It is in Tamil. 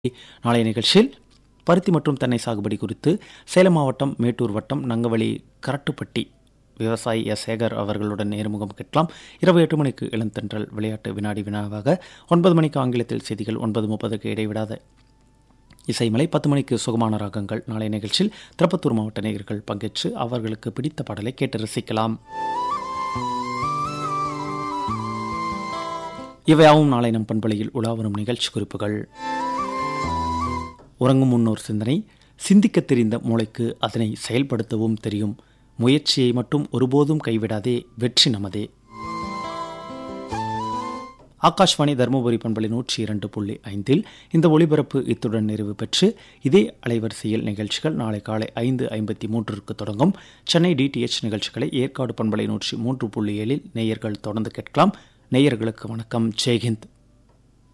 நாளைய நிகழ்ச்சியில் பருத்தி மற்றும் தென்னை சாகுபடி குறித்து சேலம் மாவட்டம் மேட்டூர் வட்டம் நங்கவழி கரட்டுப்பட்டி விவசாயி எஸ் சேகர் அவர்களுடன் நேர்முகம் கேட்கலாம் இரவு எட்டு மணிக்கு இளந்தென்றல் விளையாட்டு வினாடி வினாவாக ஒன்பது மணிக்கு ஆங்கிலத்தில் செய்திகள் ஒன்பது முப்பதுக்கு இடைவிடாத இசைமலை பத்து மணிக்கு சுகமான ராகங்கள் நாளைய நிகழ்ச்சியில் திருப்பத்தூர் மாவட்ட நேயர்கள் பங்கேற்று அவர்களுக்கு பிடித்த பாடலை கேட்டு ரசிக்கலாம் இவையாவும் நாளை நம் பண்பலையில் உலா வரும் நிகழ்ச்சி குறிப்புகள் உறங்கும் முன்னோர் சிந்தனை சிந்திக்கத் தெரிந்த மூளைக்கு அதனை செயல்படுத்தவும் தெரியும் முயற்சியை மட்டும் ஒருபோதும் கைவிடாதே வெற்றி நமதே ஆகாஷ்வாணி தருமபுரி பண்பலை நூற்றி இரண்டு புள்ளி ஐந்தில் இந்த ஒளிபரப்பு இத்துடன் நிறைவு பெற்று இதே அலைவரிசையில் நிகழ்ச்சிகள் நாளை காலை ஐந்து ஐம்பத்தி மூன்றிற்கு தொடங்கும் சென்னை டிடிஎச் நிகழ்ச்சிகளை ஏற்காடு பண்பலை நூற்றி மூன்று புள்ளி ஏழில் நேயர்கள் தொடர்ந்து கேட்கலாம் நேயர்களுக்கு வணக்கம் ஜெய்ஹிந்த்